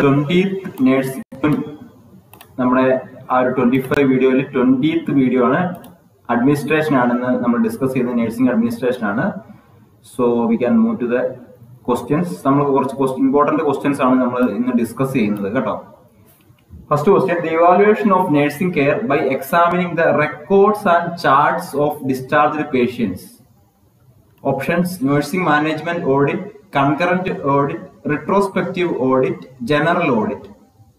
Twentieth nursing നമ്മുടെ ആ ഒരു ട്വന്റി ഫൈവ് വീഡിയോയിൽ ട്വന്റീത്ത് വീഡിയോ ആണ് അഡ്മിനിസ്ട്രേഷൻ ആണെന്ന് നമ്മൾ ഡിസ്കസ് ചെയ്ത നഴ്സിംഗ് അഡ്മിനിസ്ട്രേഷൻ ആണ് so we can move to the questions നമ്മൾ കുറച്ച് ഇമ്പോർട്ടന്റ് ക്വസ്റ്റ്യൻസ് ആണ് നമ്മൾ ഇന്ന് ഡിസ്കസ് ചെയ്യുന്നത് കേട്ടോ first question the evaluation of nursing care by examining the records and charts of discharged patients options nursing management audit concurrent audit retrospective audit general audit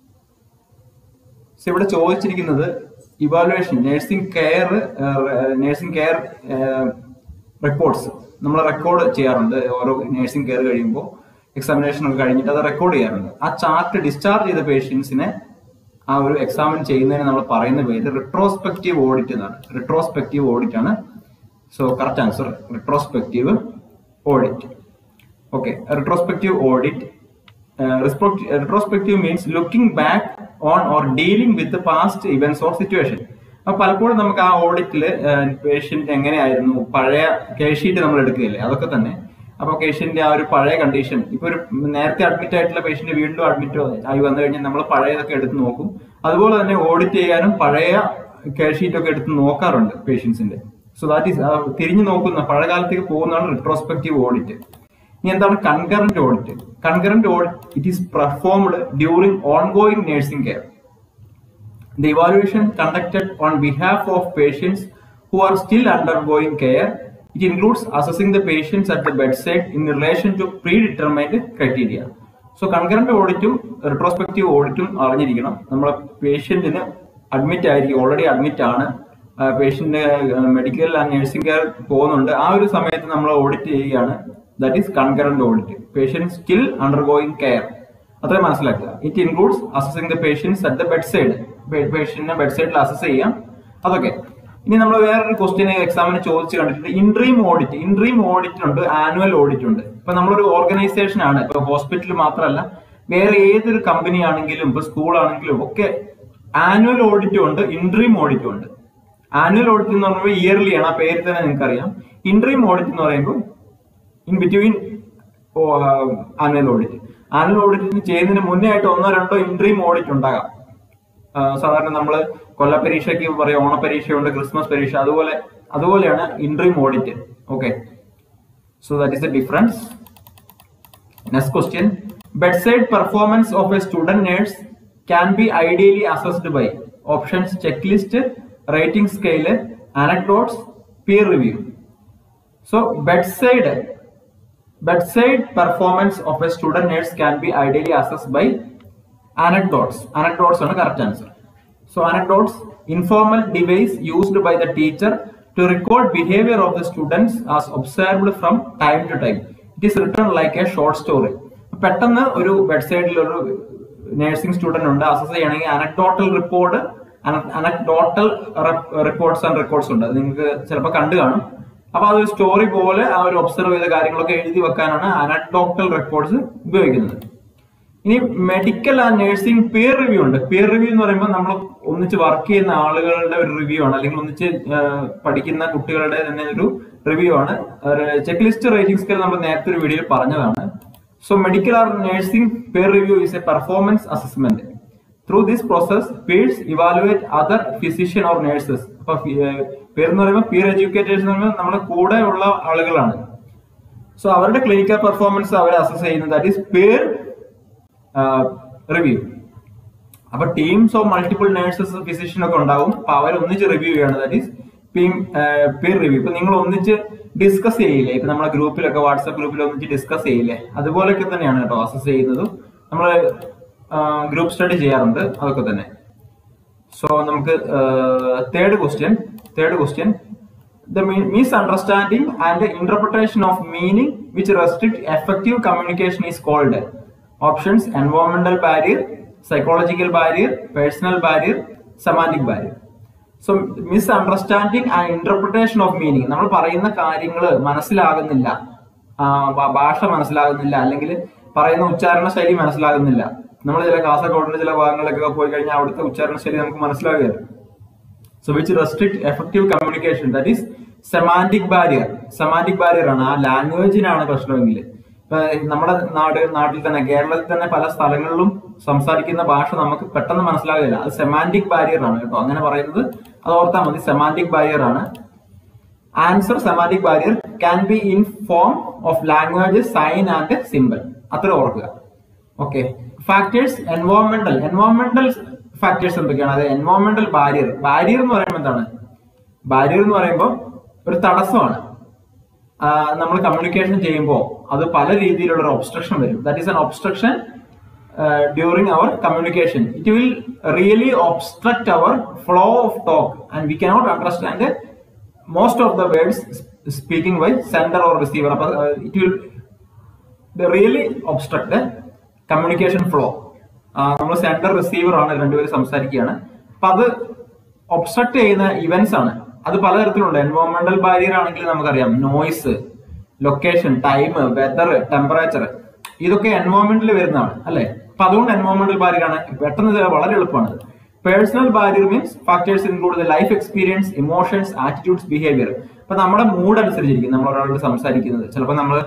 so ഇവിടെ ചോദിച്ചിരിക്കുന്നത് evaluation nursing care nursing care reports നമ്മൾ record ചെയ്യാറുണ്ട് ഓരോ nursing care കഴിയുമ്പോൾ examination ഒക്കെ കഴിഞ്ഞിട്ട് അത് record ചെയ്യാറുണ്ട് ആ ചാർട്ട് ഡിസ്ചാർജ് ചെയ്ത പേഷ്യൻസിനെ ആ ഒരു എക്സാമിൻ ചെയ്യുന്നതിന് നമ്മൾ പറയുന്ന പേര് റിട്രോസ്പെക്റ്റീവ് ഓഡിറ്റ് എന്നാണ് റിട്രോസ്പെക്റ്റീവ് ഓഡിറ്റ് ആണ് so correct answer retrospective audit okay retrospective audit retrospective means looking back on or dealing with past events or situation അപ്പൊ പലപ്പോഴും നമുക്ക് ആ ഓഡിറ്റില് പേഷ്യന്റ് എങ്ങനെയായിരുന്നു പഴയ കേസ് ഷീറ്റ് നമ്മൾ എടുക്കുകയില്ലേ അതൊക്കെ തന്നെ അപ്പൊ പേഷ്യന്റ് ആ ഒരു പഴയ കണ്ടീഷൻ ഇപ്പൊ ഒരു നേരത്തെ അഡ്മിറ്റ് ആയിട്ടുള്ള പേഷ്യന്റ് വീണ്ടും അഡ്മിറ്റ് ആയി വന്നു കഴിഞ്ഞാൽ നമ്മൾ പഴയതൊക്കെ എടുത്ത് നോക്കും അതുപോലെ തന്നെ ഓഡിറ്റ് ചെയ്യാനും പഴയ കേസ് ഷീറ്റ് ഒക്കെ എടുത്ത് നോക്കാറുണ്ട് പേഷ്യൻസിന്റെ സോ ദാറ്റ് ഈസ് തിരിഞ്ഞു നോക്കുന്ന പഴയ കാലത്തേക്ക് പോകുന്നതാണ് റിട്രോസ്പെക്റ്റീവ് ഓഡിറ്റ് ഇനി എന്താണ് concurrent audit concurrent audit it is performed during ongoing nursing care The evaluation conducted on behalf of patients who are still undergoing care. It includes assessing the patients at the bedside in relation to predetermined criteria. So concurrent ഓഡിറ്റും retrospective ഓഡിറ്റും അറിഞ്ഞിരിക്കണം നമ്മളെ പേഷ്യന്റിന് admit ആയിരിക്കും already admit ആണ് patient medical and nursing care പോകുന്നുണ്ട് ആ ഒരു സമയത്ത് നമ്മൾ audit ചെയ്യുകയാണ് that is concurrent audit patient still undergoing care അത്രയും മനസ്സിലാക്കുക it includes assessing the patients at the bed side പേഷ്യന്റിനെ bed സൈഡിൽ അസസ് ചെയ്യാം അതൊക്കെ ഇനി നമ്മൾ വേറൊരു ക്വസ്റ്റ്യൻ എക്സാമിന് ചോദിച്ചു കണ്ടിട്ടുണ്ട് ഇൻട്രീം ഓഡിറ്റ് ഇൻട്രീം ഓഡിറ്റ് ഉണ്ട് ആനുവൽ ഓഡിറ്റ് ഉണ്ട് ഇപ്പൊ നമ്മളൊരു ഓർഗനൈസേഷൻ ആണ് ഇപ്പൊ ഹോസ്പിറ്റൽ മാത്രമല്ല വേറെ ഏതൊരു കമ്പനി ആണെങ്കിലും ഇപ്പൊ സ്കൂൾ ആണെങ്കിലും ഒക്കെ ആനുവൽ ഓഡിറ്റും ഉണ്ട് ഇൻട്രീം ഓഡിറ്റും ഉണ്ട് ആനുവൽ ഓഡിറ്റ് എന്ന് പറയുമ്പോൾ ഇയർലി ആണ് ആ പേര് തന്നെ നിങ്ങൾക്ക് അറിയാം ഇൻട്രീം ഓഡിറ്റ് എന്ന് പറയുമ്പോൾ in between annual audit annual audit ചെയ്യുന്നതിന് മുന്നേ ആയിട്ട് ഒന്നോ രണ്ടോ ഇൻട്രീം ഓഡിറ്റ് ഉണ്ടാകാം സാധാരണ നമ്മൾ കൊല്ലപ്പരീക്ഷയ്ക്ക് പറയാം ഓണപരീക്ഷയുണ്ട് ക്രിസ്മസ് പരീക്ഷ അതുപോലെ അതുപോലെയാണ് interim audit okay so that is the difference next question bedside performance of a student nurse can be ideally assessed by options checklist rating scale anecdotes peer review so bedside bedside performance of a student nurse can be ideally assessed by anecdotes anecdotes ആണ് correct answer so anecdotes informal device used by the teacher to record behavior of the students as observed from time to time it is written like a short story പെട്ടെന്ന് ഒരു ബെഡ്സൈഡിൽ ഒരു nursing student ഉണ്ട് assess ചെയ്യണമെങ്കിൽ anecdotal report anecdotal reports and records ഉണ്ട് അത് നിങ്ങൾക്ക് ചിലപ്പോൾ കണ്ടു കാണും അപ്പൊ അതൊരു സ്റ്റോറി പോലെ ആ ഒരു ഒബ്സർവ് ചെയ്ത കാര്യങ്ങളൊക്കെ എഴുതി വെക്കാനാണ് അനക്ഡോക്ടൽ റെക്കോർഡ്സ് ഉപയോഗിക്കുന്നത് ഇനി medical and nursing peer review ഉണ്ട് പിയർ റിവ്യൂ എന്ന് പറയുമ്പോൾ നമ്മൾ ഒന്നിച്ച് വർക്ക് ചെയ്യുന്ന ആളുകളുടെ ഒരു റിവ്യൂ ആണ് അല്ലെങ്കിൽ ഒന്നിച്ച് പഠിക്കുന്ന കുട്ടികളുടെ തന്നെ ഒരു റിവ്യൂ ആണ് ചെക്ക് ലിസ്റ്റ് റേറ്റിംഗ് സ്കെയിൽ നമ്മൾ നേരത്തെ ഒരു വീഡിയോയിൽ പറഞ്ഞതാണ് so medical or nursing peer review is a performance assessment through this process peers evaluate other physician or nurses അപ്പൊ പേര് എന്ന് പറയുമ്പോൾ പിയർ എഡ്യൂക്കേറ്റേഴ്സ് എന്ന് പറയുമ്പോൾ നമ്മുടെ കൂടെ ഉള്ള ആളുകളാണ് സോ അവരുടെ ക്ലിനിക്കൽ പെർഫോമൻസ് അവർ അസസ് ചെയ്യുന്നത് ദാറ്റ് ഈസ് പിയർ റിവ്യൂ അപ്പൊ teams of multiple nurses physician ഒക്കെ ഉണ്ടാവും അപ്പൊ അവർ ഒന്നിച്ച് റിവ്യൂ ചെയ്യാണ് ദാറ്റ് ഈസ് പിയർ റിവ്യൂ ഇപ്പൊ നിങ്ങൾ ഒന്നിച്ച് ഡിസ്കസ് ചെയ്യില്ലേ ഇപ്പൊ നമ്മളെ ഗ്രൂപ്പിലൊക്കെ വാട്സ്ആപ്പ് ഗ്രൂപ്പിൽ ഒന്നിച്ച് ഡിസ്കസ് ചെയ്യില്ലേ അതുപോലൊക്കെ തന്നെയാണ് കേട്ടോ അസസ് ചെയ്യുന്നതും നമ്മൾ ഗ്രൂപ്പ് സ്റ്റഡി ചെയ്യാറുണ്ട് അതൊക്കെ തന്നെ സോ നമുക്ക് third question third question the misunderstanding and interpretation of meaning which restrict effective communication is called options എൻവോൺമെന്റൽ barrier psychological barrier personal barrier semantic barrier so misunderstanding and interpretation of meaning നമ്മൾ പറയുന്ന കാര്യങ്ങൾ മനസ്സിലാകുന്നില്ല ഭാഷ മനസ്സിലാകുന്നില്ല അല്ലെങ്കിൽ പറയുന്ന ഉച്ചാരണ ശൈലി മനസ്സിലാകുന്നില്ല നമ്മൾ ചില കാസർഗോഡിന്റെ ചില ഭാഗങ്ങളിലൊക്കെ പോയി കഴിഞ്ഞാൽ അവിടുത്തെ ഉച്ചാരണ ശൈലി നമുക്ക് മനസ്സിലാകുകയില്ല so which restrict effective communication that is semantic barrier semantic barrier ആണ് ആ ലാംഗ്വേജിനാണ് പ്രശ്നമെങ്കിൽ ഇപ്പൊ നമ്മുടെ നാട് നാട്ടിൽ തന്നെ കേരളത്തിൽ തന്നെ പല സ്ഥലങ്ങളിലും സംസാരിക്കുന്ന ഭാഷ നമുക്ക് പെട്ടെന്ന് മനസ്സിലാകില്ല അത് സെമാൻറ്റിക് ബാരിയർ ആണ് കേട്ടോ അങ്ങനെ പറയുന്നത് അത് ഓർത്താൽ മതി സെമാൻറ്റിക് ബാരിയർ ആണ് answer സെമാറ്റിക് barrier can be in form of language sign and simple അത്ര ഓർക്കുക ഓക്കെ ഫാക്ടേഴ്സ് എൻവോൺമെന്റൽ എൻവോൺമെന്റൽ ഫാക്ടേഴ്സ് എന്തൊക്കെയാണ് അത് എൻവോൺമെന്റൽ ബാരിയർ ബാരിയർ എന്ന് പറയുമ്പോൾ എന്താണ് ബാരിയർ എന്ന് പറയുമ്പോൾ ഒരു തടസ്സമാണ് നമ്മൾ കമ്മ്യൂണിക്കേഷൻ ചെയ്യുമ്പോൾ അത് പല രീതിയിലുള്ള ഒരു ഒബ്സ്ട്രക്ഷൻ വരും that is an obstruction during our communication it will really obstruct our flow of talk and we cannot understand most of the words speaking by sender or receiver അപ്പൊ it will really obstruct communication flow നമ്മൾ sender receiver ആണ് രണ്ടുപേരും സംസാരിക്കുകയാണ് അപ്പൊ അത് obstruct ചെയ്യുന്ന events ആണ് അത് പലതരത്തിലുണ്ട് എൻവോൺമെന്റൽ ബാരിയർ ആണെങ്കിൽ നമുക്കറിയാം noise location time weather temperature ഇതൊക്കെ എൻവോൺമെന്റിൽ വരുന്നതാണ് അല്ലെ അപ്പൊ അതുകൊണ്ട് എൻവോൺമെന്റൽ ബാരിയർ ആണ് പെട്ടെന്ന് ഇത് വളരെ എളുപ്പമാണ് personal barrier means factors include life experience emotions attitudes behaviour അപ്പൊ നമ്മുടെ മൂഡ് അനുസരിച്ചിരിക്കും നമ്മൾ ഒരാളോട് സംസാരിക്കുന്നത് ചിലപ്പോൾ നമ്മൾ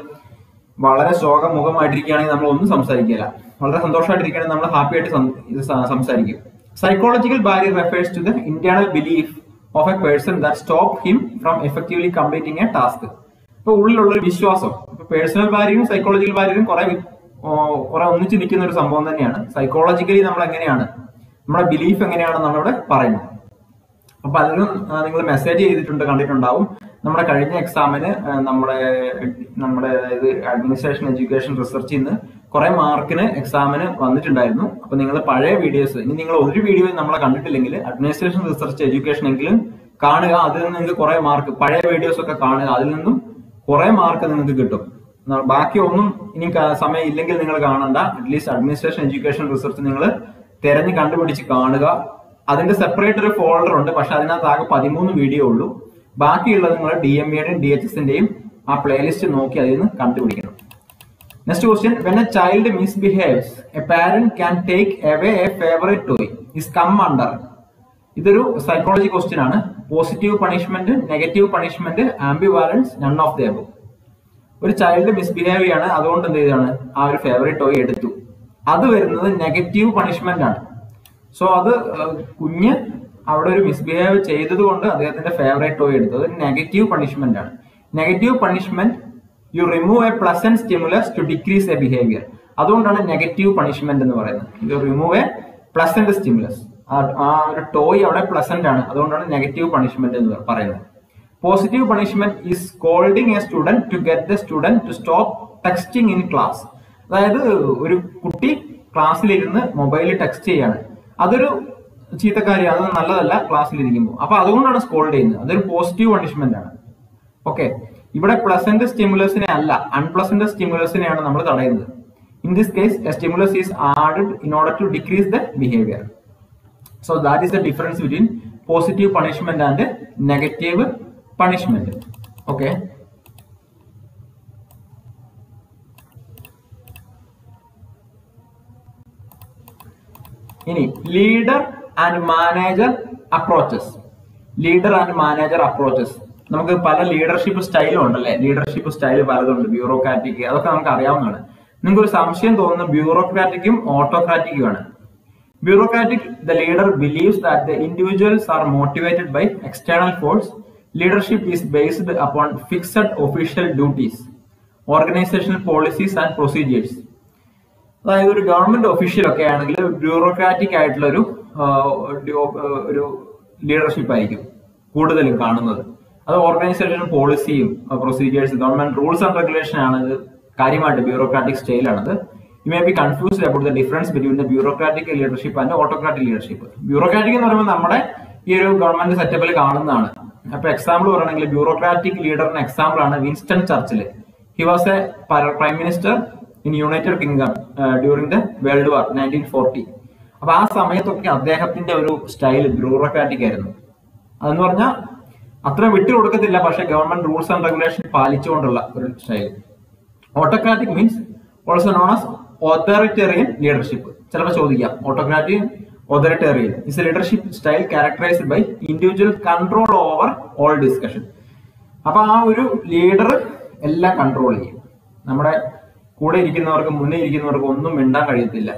വളരെ ശോകമുഖമായിട്ടിരിക്കുകയാണെങ്കിൽ നമ്മൾ ഒന്നും സംസാരിക്കില്ല വളരെ സന്തോഷമായിട്ടിരിക്കുകയാണെങ്കിൽ നമ്മൾ ഹാപ്പി ആയിട്ട് സം- ഇത് സ- സംസാരിക്കും psychological barrier refers to the internal belief of a person that stop him from effectively completing a task ഇപ്പൊ ഉള്ളിലുള്ള ഒരു വിശ്വാസം ഇപ്പൊ പേഴ്സണൽ ബാരിയറും സൈക്കോളജിക്കൽ ബാരിയറും കുറെ വി- ഓ, കുറെ ഒന്നിച്ച് നിൽക്കുന്ന ഒരു സംഭവം തന്നെയാണ് സൈക്കോളജിക്കലി നമ്മൾ എങ്ങനെയാണ് നമ്മുടെ ബിലീഫ് എങ്ങനെയാണെന്നാണ് ഇവിടെ പറയുന്നത് അപ്പൊ അതിലും നിങ്ങൾ മെസ്സേജ് ചെയ്തിട്ടുണ്ട് കണ്ടിട്ടുണ്ടാവും നമ്മുടെ കഴിഞ്ഞ എക്സാമിന് നമ്മുടെ നമ്മുടെ ഇത് അഡ്മിനിസ്ട്രേഷൻ എഡ്യൂക്കേഷൻ റിസർച്ചിൽ നിന്ന് കുറെ മാർക്കിന് എക്സാമിന് വന്നിട്ടുണ്ടായിരുന്നു അപ്പൊ നിങ്ങൾ പഴയ വീഡിയോസ് ഇനി നിങ്ങൾ ഒരു വീഡിയോ നമ്മളെ കണ്ടിട്ടില്ലെങ്കിൽ അഡ്മിനിസ്ട്രേഷൻ റിസർച്ച് എഡ്യൂക്കേഷൻ എങ്കിലും കാണുക അതിൽ നിന്ന് നിങ്ങൾക്ക് കുറെ മാർക്ക് പഴയ വീഡിയോസ് ഒക്കെ കാണുക അതിൽ നിന്നും കുറെ മാർക്ക് നിങ്ങൾക്ക് കിട്ടും ന- ബാക്കി ഒന്നും ഇനി ക- സമയം ഇല്ലെങ്കിൽ നിങ്ങൾ കാണണ്ട അറ്റ്ലീസ്റ്റ് അഡ്മിനിസ്ട്രേഷൻ എഡ്യൂക്കേഷൻ റിസർച്ച് നിങ്ങൾ തിരഞ്ഞ് കണ്ടുപിടിച്ച് കാണുക അതിന്റെ സെപ്പറേറ്റ് ഒരു ഫോൾഡർ ഉണ്ട് പക്ഷെ അതിനകത്ത് ആകെ പതിമൂന്ന് വീഡിയോ ഉള്ളൂ ബാക്കിയുള്ളത് നിങ്ങൾ ഡി എം എയുടെയും ഡി എച്ച് എസിന്റെയും ആ പ്ലേലിസ്റ്റ് നോക്കി അതിൽ നിന്ന് കണ്ടുപിടിക്കണം next question when a child misbehaves a parent can take away a favourite toy is come under ഇതൊരു സൈക്കോളജി ക്വസ്റ്റ്യൻ ആണ് positive punishment negative punishment ambivalence none of the above ഒരു child misbehave ചെയ്യാണ് അതുകൊണ്ട് എന്ത് ചെയ്താണ് ആ ഒരു ഫേവറേറ്റ് ടോയ് എടുത്തു അത് വരുന്നത് നെഗറ്റീവ് പണിഷ്മെന്റ് ആണ് സോ അത് ഏഹ്, കുഞ്ഞ് അവിടെ ഒരു മിസ്ബിഹേവ് ചെയ്തത് കൊണ്ട് അദ്ദേഹത്തിന്റെ ഫേവറേറ്റ് ടോയ് എടുത്തു അത് നെഗറ്റീവ് പണിഷ്മെന്റ് ആണ് negative punishment you remove a pleasant stimulus to decrease a behaviour അതുകൊണ്ടാണ് നെഗറ്റീവ് പണിഷ്മെന്റ് എന്ന് പറയുന്നത് you remove a pleasant stimulus ആ ഒരു ടോയ് അവിടെ പ്ലസന്റ് ആണ് അതുകൊണ്ടാണ് നെഗറ്റീവ് പണിഷ്മെന്റ് എന്ന് പറയുന്നത് positive punishment is scolding a student to get the student to stop texting in class അതായത് ഒരു കുട്ടി ക്ലാസ്സിലിരുന്ന് മൊബൈലിൽ ടെക്സ്റ്റ് ചെയ്യാണ് അതൊരു ചീത്തക്കാരിയാണ് അത് നല്ലതല്ല ക്ലാസ്സിലിരിക്കുമ്പോൾ അപ്പൊ അതുകൊണ്ടാണ് സ്കോൾഡ് ചെയ്യുന്നത് അതൊരു പോസിറ്റീവ് പണിഷ്മെന്റ് ആണ് ഓക്കെ ഇവിടെ പ്ലസന്റ് സ്റ്റിമുലസിനെ അല്ല അൺപ്ലസന്റ് സ്റ്റിമുലസിനെയാണ് നമ്മൾ തടയുന്നത് in this case a stimulus is added in order to decrease the behaviour so that is the difference between positive punishment and negative punishment okay ഇനി leader and manager approaches leader and manager approaches നമുക്ക് പല leadership സ്റ്റൈലും ഉണ്ടല്ലേ leadership style പലതുണ്ട് bureaucratic അതൊക്കെ നമുക്ക് അറിയാവുന്നതാണ് നിങ്ങൾക്ക് ഒരു സംശയം തോന്നുന്ന ബ്യൂറോക്രാറ്റിക്കും ഓട്ടോക്രാറ്റിക്കും ആണ് Bureaucratic, the leader believes that the individuals are motivated by external force. Leadership is based upon fixed official duties, organizational policies and procedures. അതായത് ഒരു ഗവൺമെന്റ് ഒഫീഷ്യൽ ഒക്കെ ആണെങ്കിൽ ബ്യൂറോക്രാറ്റിക് ആയിട്ടുള്ള ഒരു ആ, ഒരു- ഒരു ലീഡർഷിപ്പ് ആയിരിക്കും കൂടുതലും കാണുന്നത് അത് ഓർഗനൈസേഷൻ പോളിസിയും procedures government rules and regulation ആണ് ഇത് കാര്യമായിട്ട് ബ്യൂറോക്രാറ്റിക് സ്റ്റൈലാണത് you may be confused about the difference between the bureaucratic leadership and autocratic leadership bureaucratic എന്ന് പറയുമ്പോൾ നമ്മുടെ ഈ ഒരു ഗവൺമെന്റ് സെറ്റപ്പിൽ കാണുന്നതാണ് അപ്പൊ എക്സാമ്പിൾ പറയുകയാണെങ്കിൽ ബ്യൂറോക്രാറ്റിക് ലീഡറിന് എക്സാമ്പിൾ ആണ് Winston Churchill he was a prime minister in United Kingdom during the World War nineteen forty അപ്പൊ ആ സമയത്തൊക്കെ അദ്ദേഹത്തിന്റെ ഒരു സ്റ്റൈൽ ബ്യൂറോക്രാറ്റിക് ആയിരുന്നു അതെന്ന് പറഞ്ഞാൽ അത്ര വിട്ടു കൊടുക്കത്തില്ല പക്ഷെ ഗവൺമെന്റ് റൂൾസ് ആൻഡ് റെഗുലേഷൻ പാലിച്ചുകൊണ്ടുള്ള ഒരു style autocratic means also known as authoritarian leadership ചിലപ്പോൾ ചോദിക്കാം autocratic authoritarian is a leadership style characterised by individual control over all discussion അപ്പൊ ആ ഒരു ലീഡർ എല്ലാം കൺട്രോൾ ചെയ്യും നമ്മുടെ കൂടെ ഇരിക്കുന്നവർക്ക് മുന്നേ ഇരിക്കുന്നവർക്ക് ഒന്നും മിണ്ടാൻ കഴിയത്തില്ല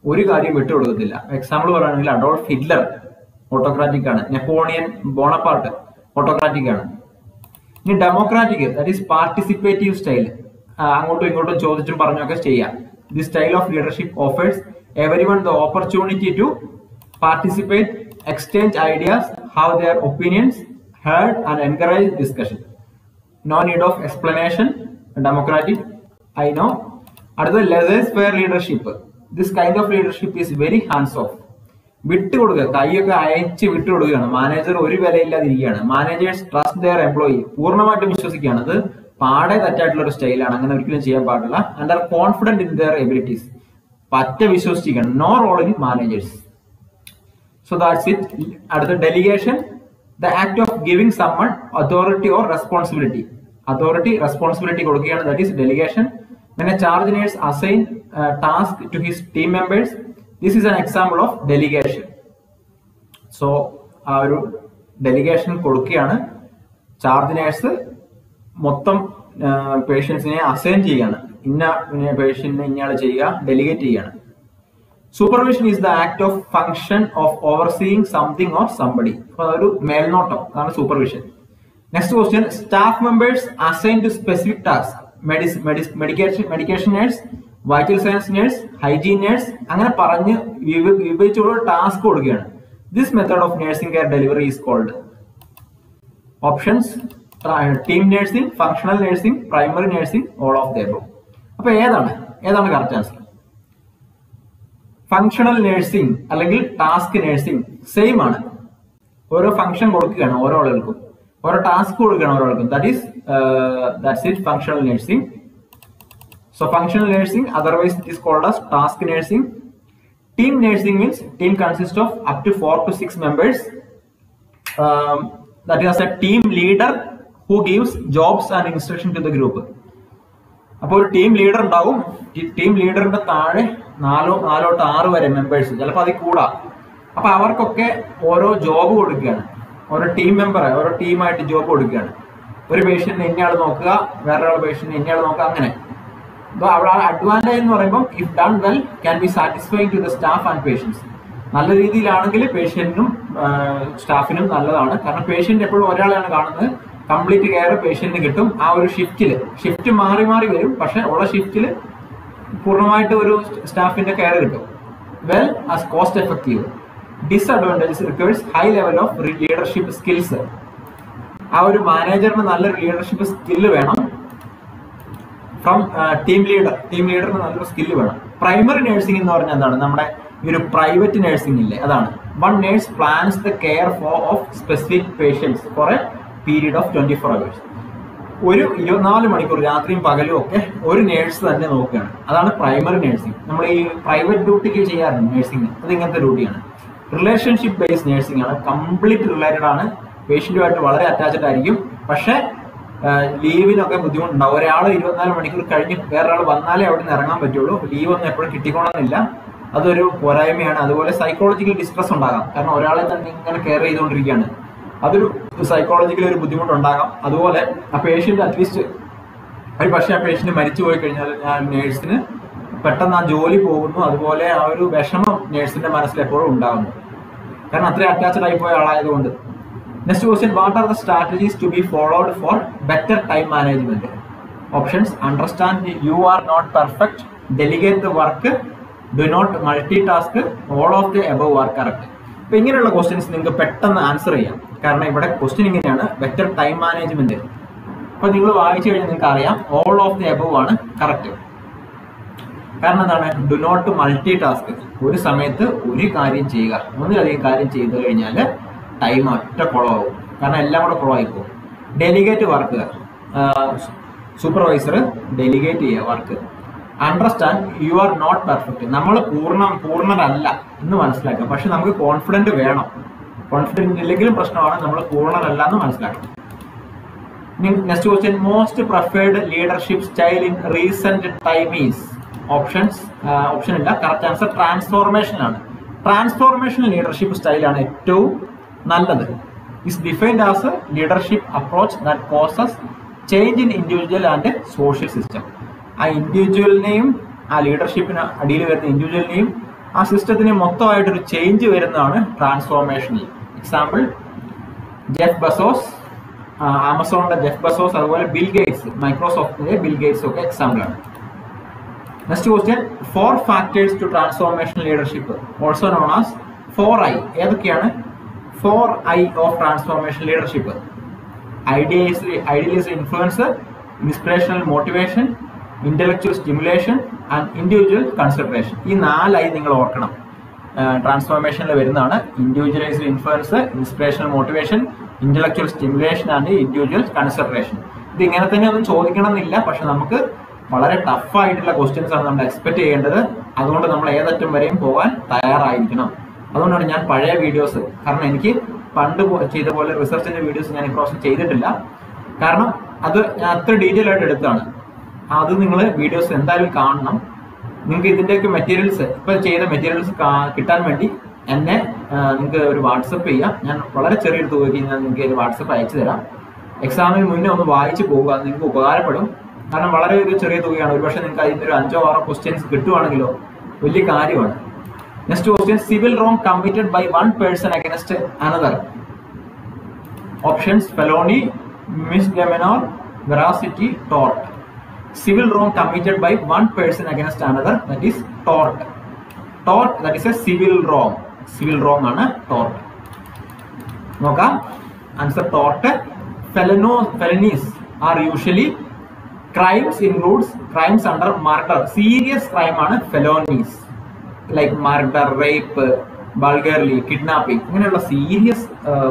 ഒരു കാര്യം വിട്ടുകൊടുക്കത്തില്ല എക്സാമ്പിൾ പറയുകയാണെങ്കിൽ അഡോൾഫ് ഹിറ്റ്ലർ ഓട്ടോക്രാറ്റിക് ആണ് നെപ്പോളിയൻ ബോണപ്പാർട്ട് ഓട്ടോക്രാറ്റിക് ആണ് ഇനി democratic that is participative style അങ്ങോട്ടും ഇങ്ങോട്ടും ചോദിച്ചും പറഞ്ഞൊക്കെ ചെയ്യാം the style of leadership offers everyone the opportunity to participate exchange ideas have their opinions heard and encourage discussion no need of explanation democratic I know അടുത്തത് laissez faire leadership this kind of leadership is very hands off വിട്ടുകൊടുക്കുക കൈയൊക്കെ അയച്ച് വിട്ടുകൊടുക്കുകയാണ് manager ഒരു വിലയില്ലാതിരിക്കുകയാണ് managers trust their employee പൂർണ്ണമായിട്ടും വിശ്വസിക്കുകയാണ് അത് പാടെ തെറ്റായിട്ടുള്ള ഒരു സ്റ്റൈലാണ് അങ്ങനെ ഒരിക്കലും ചെയ്യാൻ പാടില്ല and are confident in their abilities പറ്റ വിശ്വസിക്കുകയാണ് no role in managers so that's it അടുത്ത delegation the act of giving someone authority or responsibility authority responsibility കൊടുക്കുകയാണ് that is delegation when a charge nurse assign a task to his team members this is an example of delegation so ആ ഒരു delegation കൊടുക്കുകയാണ് charge nurse മൊത്തം പേഷ്യൻസിനെ assign ചെയ്യാണ് ഇന്ന പേഷ്യന്റിനെ ഇന്നയാൾ ചെയ്യുക delegate ചെയ്യാണ് supervision is the act of function of overseeing something or somebody അപ്പൊ അതൊരു മേൽനോട്ടം അതാണ് supervision next question staff members assign to specific task medication medication nurse vital signs nurse hygiene nurse അങ്ങനെ പറഞ്ഞ് വിഭ- വിഭജിച്ചുള്ള ടാസ്ക് കൊടുക്കുകയാണ് this method of nursing care delivery is called options team nursing functional nursing primary nursing all of the above അപ്പൊ ഏതാണ് ഏതാണ് correct answer functional nursing അല്ലെങ്കിൽ task nursing same ആണ് ഓരോ ഫംഗ്ഷൻ കൊടുക്കുകയാണ് ഓരോ ആളുകൾക്കും ഓരോ ടാസ്ക് കൊടുക്കുകയാണ് ഓരോ ആൾക്കും that is that's it functional nursing so functional nursing otherwise it is called as task nursing team nursing means team consist of up to four to six members that is a team leader who gives jobs and instruction to the group അപ്പോൾ ഒരു team leader ഉണ്ടാവും ഈ team ലീഡറിന്റെ താഴെ നാലോ നാലോ തൊട്ട് ആറ് വരെ മെമ്പേഴ്സ് ചിലപ്പോൾ അതിൽ കൂടാം അപ്പൊ അവർക്കൊക്കെ ഓരോ ജോബ് കൊടുക്കുകയാണ് ഓരോ ടീം മെമ്പർ ഓരോ ടീമായിട്ട് ജോബ് കൊടുക്കുകയാണ് ഒരു പേഷ്യന്റിനെ ഇന്നയാൾ നോക്കുക വേറൊരാൾ പേഷ്യന്റിനെ ഇന്നയാൾ നോക്കുക അങ്ങനെ അപ്പൊ അവിടെ അഡ്വാൻറ്റേജ് എന്ന് പറയുമ്പോൾ if done well can be satisfying to the staff and patients നല്ല രീതിയിലാണെങ്കിൽ പേഷ്യന്റിനും സ്റ്റാഫിനും നല്ലതാണ് കാരണം പേഷ്യന്റ് എപ്പോഴും ഒരാളെയാണ് കാണുന്നത് കംപ്ലീറ്റ് കെയർ പേഷ്യന്റിന് കിട്ടും ആ ഒരു ഷിഫ്റ്റിൽ ഷിഫ്റ്റ് മാറി മാറി വരും പക്ഷെ ഉള്ള ഷിഫ്റ്റിൽ പൂർണ്ണമായിട്ട് ഒരു സ്റ്റാഫിന്റെ കെയർ കിട്ടും well as cost effective disadvantages requires high level of leadership skills ആ ഒരു മാനേജറിന് നല്ലൊരു ലീഡർഷിപ്പ് സ്കില്ല് വേണം ഫ്രം ടീം ലീഡർ ടീം ലീഡറിന് നല്ലൊരു സ്കില്ല് വേണം പ്രൈമറി നഴ്സിംഗ് എന്ന് പറഞ്ഞാൽ എന്താണ് നമ്മുടെ ഈ ഒരു പ്രൈവറ്റ് നഴ്സിംഗ് ഇല്ലേ അതാണ് one nurse plans the care for of specific patients for a period of twenty four hours ഒരു ഇരുപത്തിനാല് മണിക്കൂർ രാത്രിയും പകലും ഒക്കെ ഒരു നേഴ്സ് തന്നെ നോക്കുകയാണ് അതാണ് പ്രൈമറി നഴ്സിംഗ് നമ്മൾ ഈ പ്രൈവറ്റ് ഡ്യൂട്ടിക്ക് ചെയ്യാറുണ്ട് നഴ്സിംഗ് അത് ഇങ്ങനത്തെ ഡ്യൂട്ടിയാണ് റിലേഷൻഷിപ്പ് ബേസ്ഡ് നഴ്സിംഗ് ആണ് കംപ്ലീറ്റ് റിലേറ്റഡ് ആണ് പേഷ്യന്റുമായിട്ട് വളരെ അറ്റാച്ച്ഡ് ആയിരിക്കും പക്ഷേ ലീവിനൊക്കെ ബുദ്ധിമുട്ടുണ്ടാവും ഒരാൾ ഇരുപത്തിനാല് മണിക്കൂർ കഴിഞ്ഞ് വേറൊരാൾ വന്നാലേ അവിടെ നിന്ന് ഇറങ്ങാൻ പറ്റുള്ളൂ ലീവ് ഒന്നും എപ്പോഴും കിട്ടിക്കോണമെന്നില്ല അതൊരു പോരായ്മയാണ് അതുപോലെ സൈക്കോളജിക്കൽ ഡിസ്ട്രസ് ഉണ്ടാകാം കാരണം ഒരാളെ തന്നെ ഇങ്ങനെ കെയർ ചെയ്തുകൊണ്ടിരിക്കുകയാണ് അതൊരു സൈക്കോളജിക്കലി ഒരു ബുദ്ധിമുട്ടുണ്ടാകാം അതുപോലെ ആ പേഷ്യന്റ് അറ്റ്ലീസ്റ്റ് ഒരു പക്ഷേ ആ പേഷ്യന്റ് മരിച്ചു പോയി കഴിഞ്ഞാൽ ആ നേഴ്സിന് പെട്ടെന്ന് ആ ജോലി പോകുന്നു അതുപോലെ ആ ഒരു വിഷമം നേഴ്സിന്റെ മനസ്സിൽ എപ്പോഴും ഉണ്ടാകുന്നു കാരണം അത്രയും അറ്റാച്ച്ഡ് ആയി പോയ ആളായതുകൊണ്ട് next question what are the strategies to be followed for better time management options understand you are not perfect delegate the work do not multitask all of the above are correct അപ്പൊ ഇങ്ങനെയുള്ള questions നിങ്ങൾക്ക് പെട്ടെന്ന് answer ചെയ്യാം കാരണം ഇവിടെ question ഇങ്ങനെയാണ് better time management അപ്പൊ നിങ്ങൾ വായിച്ചു കഴിഞ്ഞാൽ നിങ്ങൾക്ക് അറിയാം ഓൾ ഓഫ് ദി എബവ് ആണ് കറക്റ്റ് കാരണം എന്താണ് ഡു നോട്ട് മൾട്ടി ടാസ്ക് ഒരു സമയത്ത് ഒരു കാര്യം ചെയ്യുക ഒന്നിലധികം കാര്യം ചെയ്തു കഴിഞ്ഞാൽ ടൈം ഒറ്റ കുളമാവും കാരണം എല്ലാം കൂടെ കുളമായി പോകും ഡെലിഗേറ്റ് വർക്ക് സൂപ്പർവൈസർ ഡെലിഗേറ്റ് ചെയ്യുക work understand you are not perfect നമ്മൾ പൂർണ്ണം പൂർണ്ണരല്ല എന്ന് മനസ്സിലാക്കുക പക്ഷെ നമുക്ക് കോൺഫിഡന്റ് വേണം കോൺഫിഡന്റ് ഇല്ലെങ്കിലും പ്രശ്നമാണ് നമ്മൾ പൂർണ്ണരല്ല എന്ന് മനസ്സിലാക്കണം next question most preferred leadership style in recent time is options option ഇല്ല കറക്റ്റ് ആൻസർ ട്രാൻസ്ഫോർമേഷൻ ആണ് ട്രാൻസ്ഫോർമേഷൻ ലീഡർഷിപ്പ് സ്റ്റൈലാണ് ഏറ്റവും നല്ലത് is defined as leadership approach that causes change in individual and social system ആ ഇൻഡിവിജ്വലിനെയും ആ ലീഡർഷിപ്പിന് അടിയിൽ വരുന്ന ഇൻഡിവിജ്വലിനെയും ആ സിസ്റ്റത്തിന് മൊത്തമായിട്ടൊരു ചേഞ്ച് വരുന്നതാണ് ട്രാൻസ്ഫോർമേഷനിൽ എക്സാമ്പിൾ ജെഫ് ബസോസ് ആമസോണിന്റെ ജെഫ് ബസോസ് അതുപോലെ ബിൽ ഗേറ്റ്സ് മൈക്രോസോഫ്റ്റിന്റെ ബിൽ ഗേറ്റ്സ് ഒക്കെ എക്സാമ്പിൾ ആണ് next question four factors to transformation leadership also known as four I ഏതൊക്കെയാണ് four I of transformation leadership ideas idealised influence inspirational motivation intellectual stimulation and individual concentration ഈ നാലായി നിങ്ങൾ ഓർക്കണം ട്രാൻസ്ഫോർമേഷനിൽ വരുന്നതാണ് individualised influence inspirational motivation intellectual stimulation and individual concentration ഇത് ഇങ്ങനെ തന്നെ ഒന്നും ചോദിക്കണം എന്നില്ല പക്ഷെ നമുക്ക് വളരെ ടഫ് ആയിട്ടുള്ള ക്വസ്റ്റ്യൻസ് ആണ് നമ്മൾ എക്സ്പെക്ട് ചെയ്യേണ്ടത് അതുകൊണ്ട് നമ്മൾ ഏതറ്റം വരെയും പോകാൻ തയ്യാറായിരിക്കണം അതുകൊണ്ടാണ് ഞാൻ പഴയ വീഡിയോസ് കാരണം എനിക്ക് പണ്ട് പോ- ചെയ്ത പോലെ റിസർച്ചിന്റെ വീഡിയോസ് ഞാൻ ഇപ്രാവശ്യം ചെയ്തിട്ടില്ല കാരണം അത് ഞാൻ അത്ര ഡീറ്റെയിൽ ആയിട്ട് എടുത്താണ് അത് നിങ്ങൾ വീഡിയോസ് എന്തായാലും കാണണം നിങ്ങൾക്ക് ഇതിന്റെയൊക്കെ മെറ്റീരിയൽസ് ഇപ്പൊ ചെയ്ത മെറ്റീരിയൽസ് കിട്ടാൻ വേണ്ടി എന്നെ നിങ്ങൾക്ക് ഒരു വാട്സപ്പ് ചെയ്യാം ഞാൻ വളരെ ചെറിയൊരു തുകയ്ക്ക് ഞാൻ നിങ്ങൾക്ക് ഒരു വാട്സപ്പ് അയച്ചു തരാം എക്സാമിന് മുന്നേ ഒന്ന് വായിച്ചു പോകുക അത് നിങ്ങൾക്ക് ഉപകാരപ്പെടും കാരണം വളരെ ഒരു ചെറിയ തുകയാണ് ഒരുപക്ഷെ നിങ്ങൾക്ക് അതിന്റെ ഒരു അഞ്ചോ ആറോ ക്വസ്റ്റ്യൻസ് കിട്ടുവാണെങ്കിലോ വലിയ കാര്യമാണ് next question civil wrong committed by one person against another options felony misdemeanor veracity tort civil wrong committed by one person against another that is tort tort that is a civil wrong civil wrong ആണ് tort നോക്കാം answer tort felony felonies are usually crimes includes crimes under murder serious crime ആണ് felonies like murder rape burglary kidnapping ഇങ്ങനെയുള്ള serious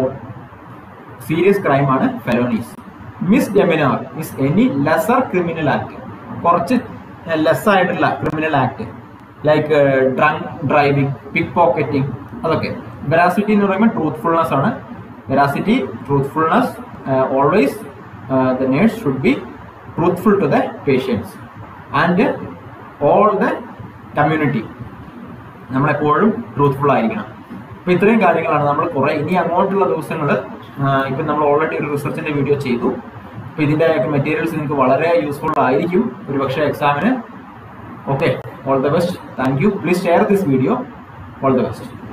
serious crime ആണ് felonies misdemeanour is any lesser criminal act കുറച്ച് less ആയിട്ടുള്ള criminal act like drunk driving pickpocketing അതൊക്കെ veracity എന്ന് പറയുമ്പോൾ truthfulness ആണ് veracity truthfulness always the nurse should be truthful to the patients and all the community നമ്മളെപ്പോഴും truthful ആയിരിക്കണം അപ്പൊ ഇത്രയും കാര്യങ്ങളാണ് നമ്മൾ കുറെ ഇനി അങ്ങോട്ടുള്ള ദിവസങ്ങൾ ഇപ്പൊ നമ്മൾ ഓൾറെഡി ഒരു റിസർച്ചിന്റെ വീഡിയോ ചെയ്തു അപ്പൊ ഇതിന്റെ മെറ്റീരിയൽസ് നിങ്ങൾക്ക് വളരെ യൂസ്ഫുൾ ആയിരിക്കും ഒരു പക്ഷേ എക്സാമിന് okay all the best thank you please share this video all the best